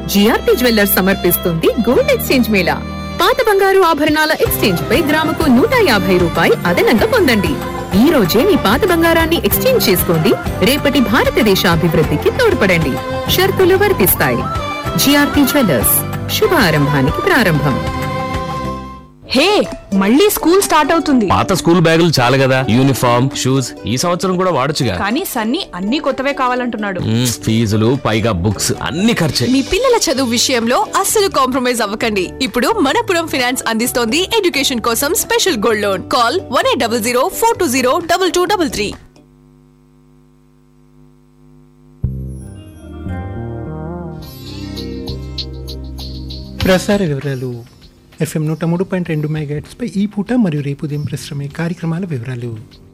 GRP jewellers సమర్పిస్తుంది gold exchange mela పాత బంగారు ఆభరణాల ఎక్స్చేంజ్ పై గ్రాముకు నూట యాభై రూపాయి అదనంగా పొందండి ఈ రోజే మీ పాత బంగారాన్ని ఎక్స్చేంజ్ చేసుకోండి రేపటి భారతదేశ అభివృద్ధికి తోడ్పడండి షరతులు వర్తిస్తాయి జిఆర్పి జ్యువెల్లర్స్ శుభారంభానికి ప్రారంభం హే మళ్ళీ స్కూల్ స్టార్ట్ అవుతుంది పాత స్కూల్ బ్యాగులు చాలు కదా యూనిఫామ్ షూస్ ఈ సంవత్సరం కూడా వాడొచ్చుగా కానీ సన్నీ అన్ని కొత్తవే కావాలంటున్నాడు మ్మ్, ఫీజులు పైగా బుక్స్ అన్ని ఖర్చే మీ పిల్లల చదువు విషయంలో అస్సలు కాంప్రమైజ్ అవ్వకండి ఇప్పుడు మనపురం ఫినాన్స్ అందిస్తోంది ఎడ్యుకేషన్ కోసం special gold loan call one eight double zero four two zero double two double three ప్రసార వివరాలు ఎఫ్ఎం నూట మూడు పాయింట్ రెండు మెగాట్స్పై ఈ పూట మరియు రేపు ఉదయం ప్రశ్రమే కార్యక్రమాల వివరాలు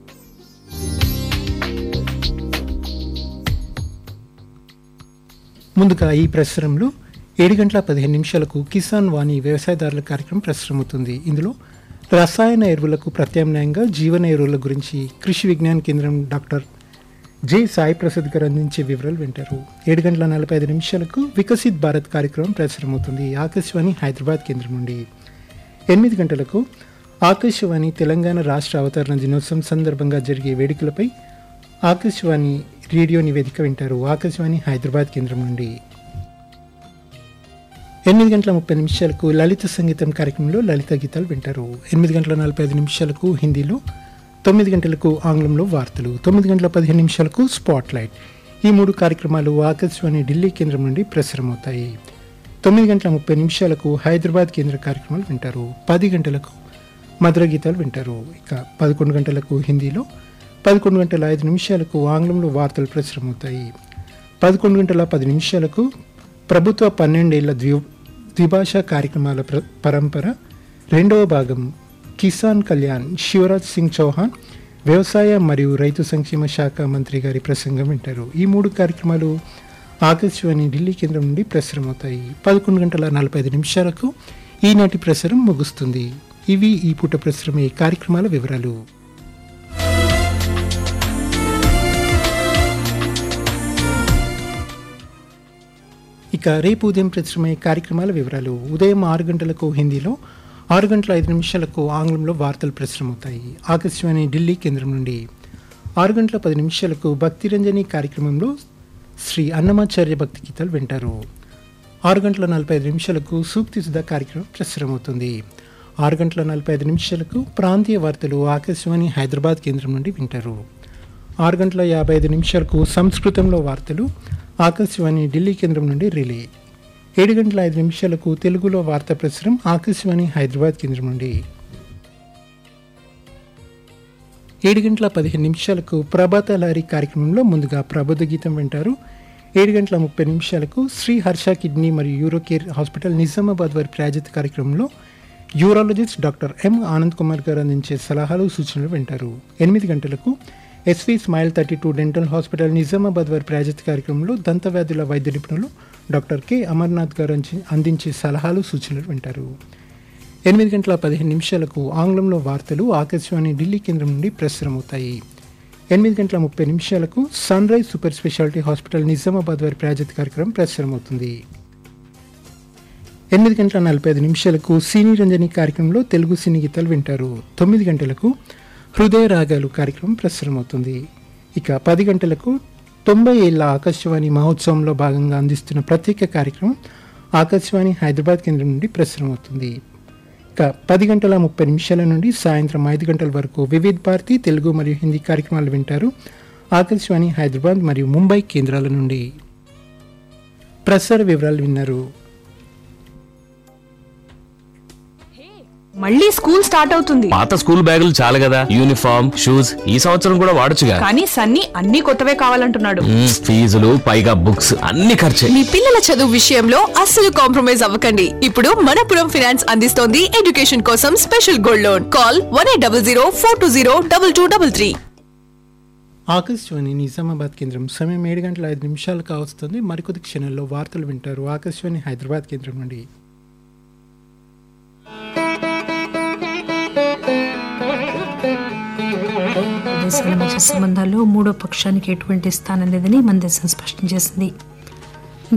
ముందుగా ఈ ప్రసారంలో ఏడు గంటల పదిహేను నిమిషాలకు కిసాన్ వాణి వ్యవసాయదారుల కార్యక్రమం ప్రసారమవుతుంది ఇందులో రసాయన ఎరువులకు ప్రత్యామ్నాయంగా జీవన ఎరువుల గురించి కృషి విజ్ఞాన కేంద్రం డాక్టర్ జె సాయి ప్రసాద్ గారు అందించే వివరాలు వింటారు ఏడు గంటల నలభై ఐదు నిమిషాలకు వికసిత్ భారత్ కార్యక్రమం ప్రసారమవుతుంది ఆకాశవాణి హైదరాబాద్ కేంద్రం నుండి ఎనిమిది గంటలకు ఆకాశవాణి తెలంగాణ రాష్ట్ర అవతరణ దినోత్సవం సందర్భంగా జరిగే వేడుకలపై ఆకాశవాణి రేడియో నివేదిక వింటారు ఆకాశవాణి హైదరాబాద్ కేంద్రం నుండి ఎనిమిది గంటల ముప్పై నిమిషాలకు లలిత సంగీతం కార్యక్రమంలో లలిత గీతాలు వింటారు ఎనిమిది గంటల నలభై ఐదు నిమిషాలకు హిందీలో తొమ్మిది గంటలకు ఆంగ్లంలో వార్తలు తొమ్మిది గంటల పదిహేను నిమిషాలకు స్పాట్ లైట్ ఈ మూడు కార్యక్రమాలు ఆకాశవాణి ఢిల్లీ కేంద్రం నుండి ప్రసారమవుతాయి తొమ్మిది గంటల ముప్పై నిమిషాలకు హైదరాబాద్ కేంద్ర కార్యక్రమాలు వింటారు పది గంటలకు మధుర గీతాలు వింటారు ఇక పదకొండు గంటలకు హిందీలో పదకొండు గంటల ఐదు నిమిషాలకు ఆంగ్లంలో వార్తలు ప్రసారమవుతాయి పదకొండు గంటల పది నిమిషాలకు ప్రభుత్వ పన్నెండేళ్ల ద్వి ద్విభాషా కార్యక్రమాల ప్ర పరంపర రెండవ భాగం కిసాన్ కళ్యాణ్ శివరాజ్ సింగ్ చౌహాన్ వ్యవసాయ మరియు రైతు సంక్షేమ శాఖ మంత్రి గారి ప్రసంగం వింటారు ఈ మూడు కార్యక్రమాలు ఆకాశవాణి ఢిల్లీ కేంద్రం నుండి ప్రసారమవుతాయి పదకొండు గంటల నలభై ఐదు నిమిషాలకు ఈనాటి ప్రసారం ముగుస్తుంది ఇవి ఈ పూట ప్రసారమయ్యే కార్యక్రమాల వివరాలు ఇక రేపు ఉదయం ప్రచురమయ్యే కార్యక్రమాల వివరాలు ఉదయం ఆరు గంటలకు హిందీలో ఆరు గంటల ఐదు నిమిషాలకు ఆంగ్లంలో వార్తలు ప్రచురమవుతాయి ఆకాశవాణి ఢిల్లీ కేంద్రం నుండి ఆరు గంటల పది నిమిషాలకు భక్తిరంజని కార్యక్రమంలో శ్రీ అన్నమాచార్య భక్తి గీతాలు వింటారు ఆరు గంటల నలభై ఐదు నిమిషాలకు సూక్తి సుధా కార్యక్రమం ప్రసారమవుతుంది ఆరు గంటల నలభై ఐదు నిమిషాలకు ప్రాంతీయ వార్తలు ఆకాశవాణి హైదరాబాద్ కేంద్రం నుండి వింటారు ఆరు గంటల యాభై ఐదు నిమిషాలకు సంస్కృతంలో వార్తలు ఆకాశవాణి ఢిల్లీ కేంద్రం నుండి రిలే ఏడు గంటల ఐదు నిమిషాలకు తెలుగులో వార్తా ప్రసారం ఆకాశవాణి హైదరాబాద్ కేంద్రం నుండి ఏడు గంటల పదిహేను నిమిషాలకు ప్రభాత లారీ కార్యక్రమంలో ముందుగా ప్రబోధ గీతం వింటారు ఏడు గంటల ముప్పై నిమిషాలకు శ్రీ హర్ష కిడ్నీ మరియు యూరోకేర్ హాస్పిటల్ నిజామాబాద్ వారి ప్రాజెక్ట్ కార్యక్రమంలో urologist doctor M Anand Kumar garu అందించే సలహాలు సూచనలు వింటారు ఎనిమిది గంటలకు SV smile thirty two dental hospital Nizamabad వారి ప్రాజెక్ట్ కార్యక్రమంలో దంత వ్యాధుల వైద్య నిపుణులు డాక్టర్ కె అమర్నాథ్ గారు అంచి- అందించే సలహాలు సూచనలు వింటారు ఎనిమిది గంటల పదిహేను నిమిషాలకు ఆంగ్లంలో వార్తలు ఆకాశవాణి ఢిల్లీ కేంద్రం నుండి ప్రసారమవుతాయి ఎనిమిది గంటల ముప్పై నిమిషాలకు sunrise super speciality hospital Nizamabad వారి ప్రాజెక్ట్ కార్యక్రమం ప్రసారమవుతుంది ఎనిమిది గంటల నలభై ఐదు నిమిషాలకు సినీ రంజని కార్యక్రమంలో తెలుగు సినీ గీతాలు వింటారు తొమ్మిది గంటలకు హృదయ రాగాలు కార్యక్రమం ప్రసారమవుతుంది ఇక పది గంటలకు తొంభై ఏళ్ల ఆకాశవాణి మహోత్సవంలో భాగంగా అందిస్తున్న ప్రత్యేక కార్యక్రమం ఆకాశవాణి హైదరాబాద్ కేంద్రం నుండి ప్రసారమవుతుంది ఇక పది గంటల ముప్పై నిమిషాల నుండి సాయంత్రం ఐదు గంటల వరకు వివిధ్ భారతి తెలుగు మరియు హిందీ కార్యక్రమాలు వింటారు ఆకాశవాణి హైదరాబాద్ మరియు ముంబై కేంద్రాల నుండి ప్రసార వివరాలు విన్నారు మళ్ళీ స్కూల్ స్టార్ట్ అవుతుంది పాత స్కూల్ బ్యాగులు చాలు కదా యూనిఫామ్ షూస్ ఈ సంవత్సరం కూడా వాడొచ్చుగా కానీ సన్నీ అన్ని కొత్తవే కావాలంటున్నాడు మ్మ్, ఫీజులు పైగా బుక్స్ అన్ని ఖర్చే మీ పిల్లల చదువు విషయంలో అస్సలు కాంప్రమైజ్ అవ్వకండి ఇప్పుడు మనపురం ఫినాన్స్ అందిస్తోంది ఎడ్యుకేషన్ కోసం special gold loan call one eight double zero four two zero double two double three Akashvani Nizamabad కేంద్రం సమయం ఏడు గంటల ఐదు నిమిషాలు కావస్తుంది మరికొద్ది క్షణాల్లో వార్తలు వింటారు ఆకాశవాణి హైదరాబాద్ కేంద్రం నుండి దేశాల మధ్య సంబంధాల్లో మూడో పక్షానికి ఎటువంటి స్థానం లేదని మన దేశం స్పష్టం చేసింది